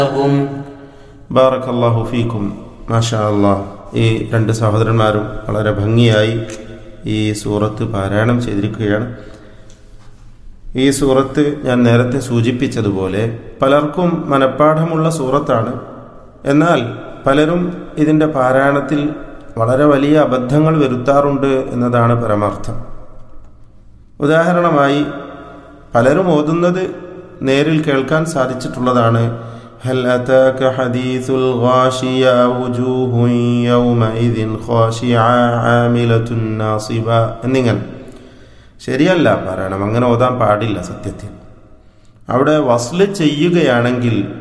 لهم ബാറക്കല്ലാഹു ഫീക്കും മാഷാ അള്ളാഹ് ഈ രണ്ട് സഹോദരന്മാരും വളരെ ഭംഗിയായി ഈ സൂറത്ത് പാരായണം ചെയ്തിരിക്കുകയാണ് ഈ സൂറത്ത് ഞാൻ നേരത്തെ സൂചിപ്പിച്ചതുപോലെ പലർക്കും മനഃപ്പാഠമുള്ള സൂറത്താണ് എന്നാൽ പലരും ഇതിൻ്റെ പാരായണത്തിൽ വളരെ വലിയ അബദ്ധങ്ങൾ വരുത്താറുണ്ട് എന്നതാണ് പരമാർത്ഥം ഉദാഹരണമായി പലരും ഓതുന്നത് നേരിൽ കേൾക്കാൻ സാധിച്ചിട്ടുള്ളതാണ് هل أتاك حديث الغاشية وجوه يومئذ خاشعة عاملة ناصبة എന്നിങ്ങനെ ശരിയല്ല പാരായണം അങ്ങനെ ഓതാൻ പാടില്ല സത്യത്തിൽ അവിടെ വസ്ല് ചെയ്യുകയാണെങ്കിൽ